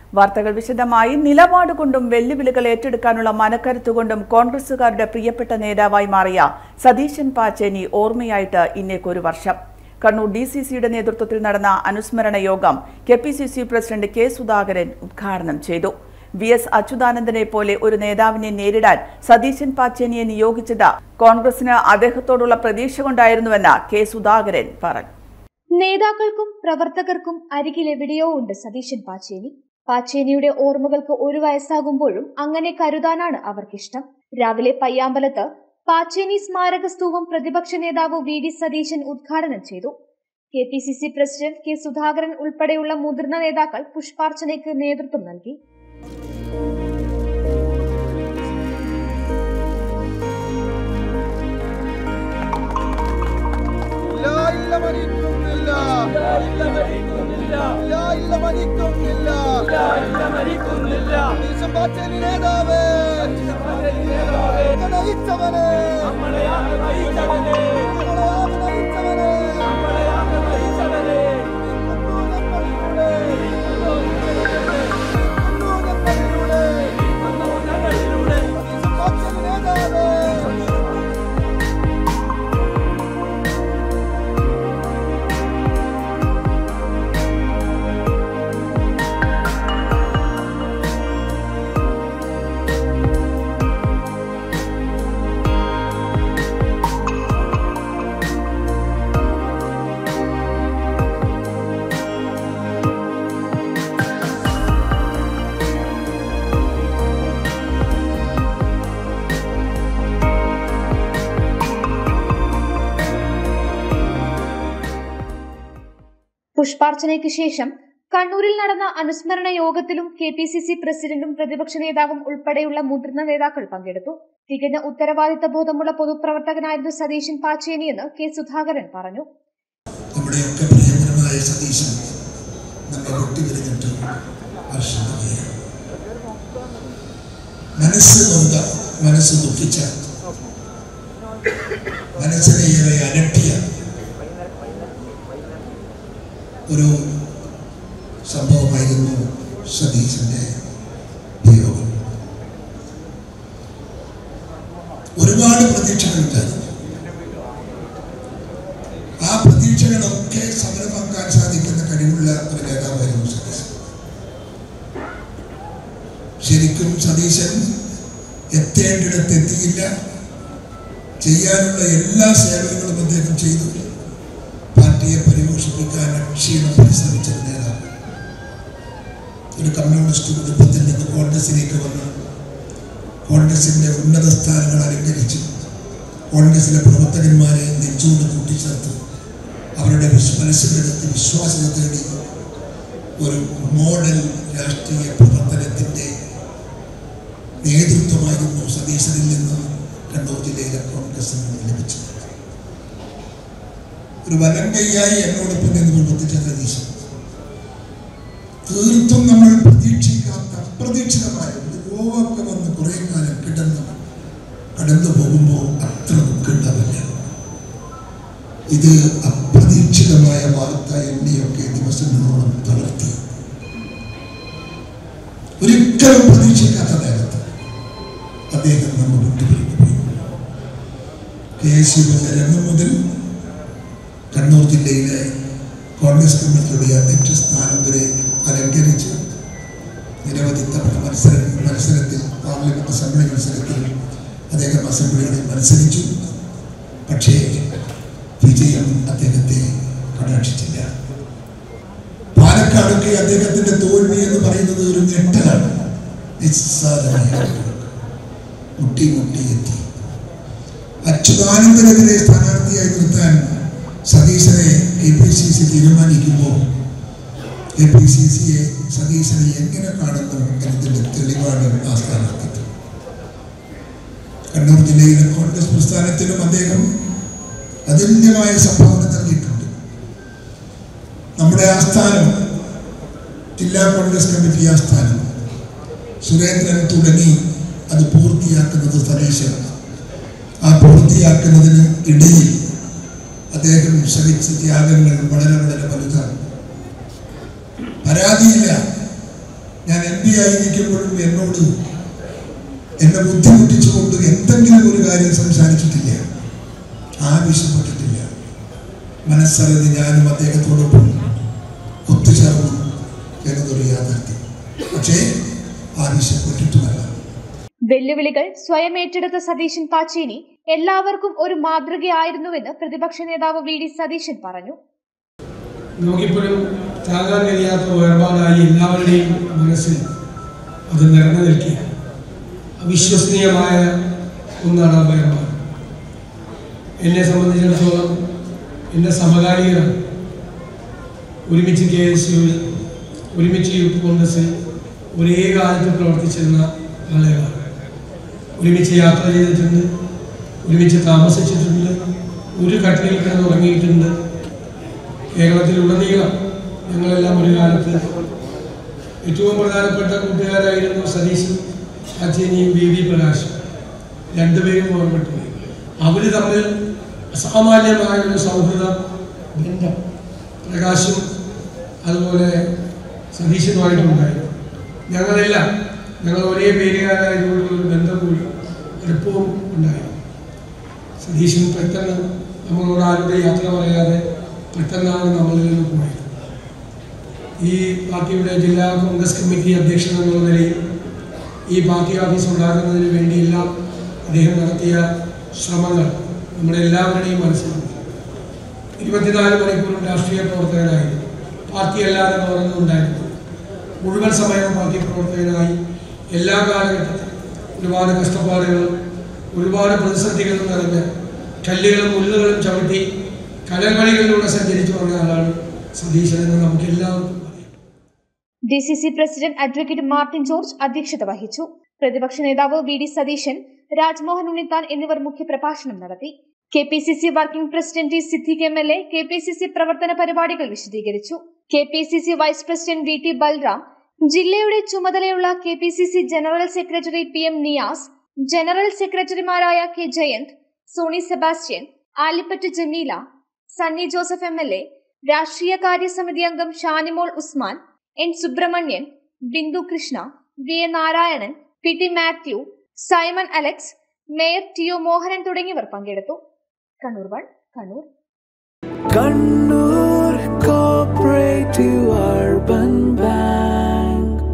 വാർത്തകൾ വിശദമായി നിലപാട് കൊണ്ടും വെല്ലുവിളികൾ ഏറ്റെടുക്കാനുള്ള മനക്കരുത്തുകൊണ്ടും കോൺഗ്രസുകാരുടെ പ്രിയപ്പെട്ട നേതാവായി മാറിയ സതീശൻ പാച്ചേനി ഓർമ്മയായിട്ട് ഇന്നേക്കൊരു വർഷം കണ്ണൂർ ഡി സി സിയുടെ നേതൃത്വത്തിൽ നടന്ന അനുസ്മരണ യോഗം K P C C president K Sudhakaran ഉദ്ഘാടനം ചെയ്തു വി എസ് അച്യുതാനന്ദനെ പോലെ ഒരു നേതാവിനെ നേരിടാൻ സതീശൻ പാച്ചേനിയെ നിയോഗിച്ചത് കോൺഗ്രസിന് അദ്ദേഹത്തോടുള്ള പ്രതീക്ഷ കൊണ്ടായിരുന്നുവെന്ന് കെ സുധാകരൻ പറഞ്ഞു നേതാക്കൾക്കും പ്രവർത്തകർക്കും അരികിലെവിടെയോ ഉണ്ട് സതീശൻ പാച്ചേനി പാച്ചേനിയുടെ ഓർമ്മകൾക്ക് ഒരു വയസ്സാകുമ്പോഴും അങ്ങനെ കരുതാനാണ് അവർക്കിഷ്ടം രാവിലെ പയ്യാമ്പലത്ത് പാച്ചേനി സ്മാരക സ്തൂപം പ്രതിപക്ഷ നേതാവ് വി ഡി സതീശൻ ഉദ്ഘാടനം ചെയ്തു K P C C president K Sudhakaran ഉൾപ്പെടെയുള്ള മുതിർന്ന നേതാക്കൾ പുഷ്പാർച്ചനയ്ക്ക് നേതൃത്വം നൽകി لا إلا മരിക്കുന്നില്ല ലാ ഇല്ല മരിക്കുന്നില്ല ഈശോ പാച്ചേനി നേതാവേ നയിച്ചവനെ നമ്മളെ നയിച്ചവനെ ഈശോ പാച്ചേനി നേതാവേ പുഷ്പാർച്ചനയ്ക്ക് ശേഷം കണ്ണൂരിൽ നടന്ന അനുസ്മരണ യോഗത്തിലും കെ പി സി സി പ്രസിഡന്റും പ്രതിപക്ഷ നേതാവും ഉൾപ്പെടെയുള്ള മുതിർന്ന നേതാക്കൾ പങ്കെടുത്തു തികഞ്ഞ ഉത്തരവാദിത്ത ബോധമുള്ള പൊതുപ്രവർത്തകനായിരുന്നു സതീശൻ പാച്ചേനിയെന്ന് കെ സുധാകരൻ പറഞ്ഞു നമ്മുടെയൊക്കെ പ്രിയങ്കരമായ സതീശൻ നമ്മെ വിട്ടുപിരിഞ്ഞിട്ട് വർഷങ്ങളായി മനസ്സ് നൊന്ത മനസ്സ് ദുഃഖിച്ച മനസ്സിനെ ഏറെ അലട്ടിയ ഒരു സംഭവമായിരുന്നു സതീശന്റെ വിയോഗം ഒരുപാട് പ്രതീക്ഷകളുണ്ടായിരുന്നു ആ പ്രതീക്ഷകളൊക്കെ സഫലമാക്കാൻ സാധിക്കുന്ന കഴിവുള്ള ഒരു നേതാവായിരുന്നു സതീശൻ ശരിക്കും സതീശൻ എത്തേണ്ടിടത്ത് എത്തിയില്ല ചെയ്യാനുള്ള എല്ലാ സേവനങ്ങളും അദ്ദേഹം ചെയ്തു പാർട്ടിയെ പരിപോഷിപ്പിക്കാൻ ക്ഷീണം പരിശ്രമിച്ച ഒരു നേതാവ് ഒരു കമ്മ്യൂണിസ്റ്റ് കുടുംബത്തിൽ നിന്ന് കോൺഗ്രസിലേക്ക് വന്നു കോൺഗ്രസിന്റെ ഉന്നത സ്ഥാനങ്ങൾ അലങ്കരിച്ചു കോൺഗ്രസിലെ പ്രവർത്തകന്മാരെ നെഞ്ചോട് കൂട്ടിച്ചേർത്ത് അവരുടെ വിശ്വ മനസ്സിലെടുത്ത് വിശ്വാസത തേടി ഒരു മോഡൽ രാഷ്ട്രീയ പ്രവർത്തനത്തിന്റെ നേതൃത്വമായിരുന്നു സതീശനിൽ നിന്ന് കണ്ണൂർ ജില്ലയിലെ കോൺഗ്രസിന് ലഭിച്ചത് ഒരു വലങ്കയ്യായി എന്നോടൊപ്പം നിന്ന് പ്രവർത്തിച്ച സതീശൻ തീർത്തും നമ്മൾ പ്രതീക്ഷിക്കാത്ത അപ്രതീക്ഷിതമായ ഒരു രോഗമൊക്കെ വന്ന് കുറെ കാലം കിടന്നു കടന്നു പോകുമ്പോൾ അത്ര ദുഃഖമുണ്ടാവില്ല ഇത് അപ്രതീക്ഷിതമായ വാർത്ത എന്നെയൊക്കെ ദിവസങ്ങളോളം തളർത്തി ഒരിക്കലും പ്രതീക്ഷിക്കാത്ത നേരത്ത് അദ്ദേഹം നമ്മൾ വിട്ടുപിരിഞ്ഞു പോയി കെ എസ് യുവിന്റെ രംഗം മുതൽ കണ്ണൂർ ജില്ലയിലെ കോൺഗ്രസ് കമ്മിറ്റിയുടെ അധ്യക്ഷ സ്ഥാനം വരെ അലങ്കരിച്ച് നിരവധി തവണ മത്സര മത്സരത്തിൽ പാർലമെന്റ് അസംബ്ലി മത്സരത്തിൽ അദ്ദേഹം അസംബ്ലികളിൽ മത്സരിച്ചു പക്ഷേ വിജയം അദ്ദേഹത്തെ കടാക്ഷിച്ചില്ല പാലക്കാടൊക്കെ അദ്ദേഹത്തിന്റെ തോൽവി എന്ന് പറയുന്നത് ഒരു ഞെട്ടലാണ് നിസ്സാരമായ മുട്ടി മുട്ടി എത്തി അച്യുതാനന്ദനെതിരെ സ്ഥാനാർത്ഥിയായി നിർത്താൻ സതീശനെ കെ പി സി സി തീരുമാനിക്കുമ്പോൾ കെ പി സി സിയെ സതീശനെ എങ്ങനെ കാണുന്നു എന്നതിന്റെ തെളിവാണ് ആ സ്ഥാനാർത്ഥിത്വം കണ്ണൂർ ജില്ലയിലെ കോൺഗ്രസ് പ്രസ്ഥാനത്തിലും അദ്ദേഹം അതുല്യമായ സംഭാവന നൽകിയിട്ടുണ്ട് നമ്മുടെ ആസ്ഥാനം ജില്ലാ കോൺഗ്രസ് കമ്മിറ്റി ആസ്ഥാനം സുരേന്ദ്രൻ തുടങ്ങി അത് പൂർത്തിയാക്കുന്നത് സതീശൻ ആ പൂർത്തിയാക്കുന്നതിന് ഇടയിൽ അദ്ദേഹം ശ്രമിച്ച ത്യാഗങ്ങൾ വളരെ വളരെ വലുതാണ് പരാതിയില്ല ഞാൻ പി ആയിരിക്കുമ്പോഴും എന്നോട് എന്നെ ബുദ്ധിമുട്ടിച്ചുകൊണ്ട് എന്തെങ്കിലും ഒരു കാര്യം സംസാരിച്ചിട്ടില്ല ആവശ്യപ്പെട്ടിട്ടില്ല മനസ്സറിഞ്ഞ് ഞാനും അദ്ദേഹത്തോടൊപ്പം ഒത്തുചേർന്നു എന്നതൊരു യാഥാർത്ഥ്യം പക്ഷേ ആവശ്യപ്പെട്ടിട്ടുമല്ല വെല്ലുവിളികൾ സ്വയം ഏറ്റെടുത്ത സതീശൻ പാച്ചേനി എല്ലാവർക്കും ഒരു മാതൃകയായിരുന്നുവെന്ന് പ്രതിപക്ഷ നേതാവ് വി ഡി സതീശൻ പറഞ്ഞു നമുക്കിപ്പോഴും താങ്ങാൻ കഴിയാത്ത വേർപാടായി എല്ലാവരുടെയും മനസ്സിൽ അത് നിറഞ്ഞു നിൽക്കുക അവിശ്വസനീയമായ ഒന്നാണ് ആ വേർപാട് എന്നെ സംബന്ധിച്ചിടത്തോളം എൻ്റെ സമകാലികരാണ് ഒരുമിച്ച് കെ എസ് യുവിൽ ഒരുമിച്ച് യൂത്ത് കോൺഗ്രസിൽ ഒരേ കാലത്ത് പ്രവർത്തിച്ചിരുന്ന ആളുകളാണ് ഒരുമിച്ച് യാത്ര ചെയ്തിട്ടുണ്ട് ഒരുമിച്ച് താമസിച്ചിട്ടുണ്ട് ഒരു കട്ടിലിൽ കിടന്ന് ഉറങ്ങിയിട്ടുണ്ട് കേരളത്തിലുടനീളം ഞങ്ങളെല്ലാം ഒരു കാലത്ത് ഏറ്റവും പ്രധാനപ്പെട്ട കൂട്ടുകാരായിരുന്നു സതീശും അച്ഛനിയും വി വി പ്രകാശും രണ്ടുപേരും ഓർമ്മപ്പെട്ടു അവർ തമ്മിൽ അസാമാന്യമായ ഒരു സൗഹൃദ ബന്ധം പ്രകാശും അതുപോലെ സതീശനുമായിട്ടുണ്ടായിരുന്നു ഞങ്ങളെല്ലാം ഞങ്ങൾ ഒരേ പേരുകാരായതുകൊണ്ടുള്ള ഒരു ബന്ധം കൂടി എളുപ്പവും ഉണ്ടായിരുന്നു സതീശൻ പെട്ടെന്ന് നമ്മളോട് ആരുടെ യാത്ര പറയാതെ പെട്ടെന്നാണ് നമ്മളിൽ നിന്ന് പോയത് ഈ പാർട്ടിയുടെ ജില്ലാ കോൺഗ്രസ് കമ്മിറ്റി അധ്യക്ഷൻ എന്നുള്ള നിലയിൽ ഈ പാർട്ടി ഓഫീസ് ഉണ്ടാക്കുന്നതിന് വേണ്ടിയെല്ലാം അദ്ദേഹം നടത്തിയ ശ്രമങ്ങൾ നമ്മുടെ എല്ലാവരുടെയും മനസ്സിലുണ്ട് ഇരുപത്തിനാല് മണിക്കൂറും രാഷ്ട്രീയ പ്രവർത്തകനായിരുന്നു പാർട്ടി അല്ലാതെ വേറൊന്നുണ്ടായിരുന്നു മുഴുവൻ സമയവും പാർട്ടി പ്രവർത്തകനായി എല്ലാ കാലഘട്ടത്തിലും ഒരുപാട് കഷ്ടപ്പാടുകളും ഒരുപാട് പ്രതിസന്ധികളും നിറഞ്ഞ് കല്ലുകളും മുള്ളുകളും ചവിട്ടി കടൽ വഴികളിലൂടെ സഞ്ചരിച്ചു വന്ന ആളാണ് സതീശൻ എന്ന് നമുക്ക് എല്ലാവർക്കും അറിയാം D C C president advocate Martin George അധ്യക്ഷത വഹിച്ചു പ്രതിപക്ഷ നേതാവ് വി ഡി സതീശൻ രാജ്മോഹൻ ഉണ്ണിത്താൻ എന്നിവർ മുഖ്യപ്രഭാഷണം നടത്തി K P C C working president T Siddique M L A K P C C പ്രവർത്തന പരിപാടികൾ വിശദീകരിച്ചു K P C C vice president V T Balram ജില്ലയുടെ ചുമതലയുള്ള K P C C general secretary P M Niyas general സെക്രട്ടറിമാരായ K Jayanth Soni Sebastian Alippatt Jameela Sunny Joseph M L A രാഷ്ട്രീയ കാര്യസമിതി അംഗം Shanimol Usman N Subramanian Bindu Krishna V A Narayanan P T Mathew Simon Alex mayor T O Mohanan തുടങ്ങിയവർ പങ്കെടുത്തു Kannur one Kannur Kannur cooperative urban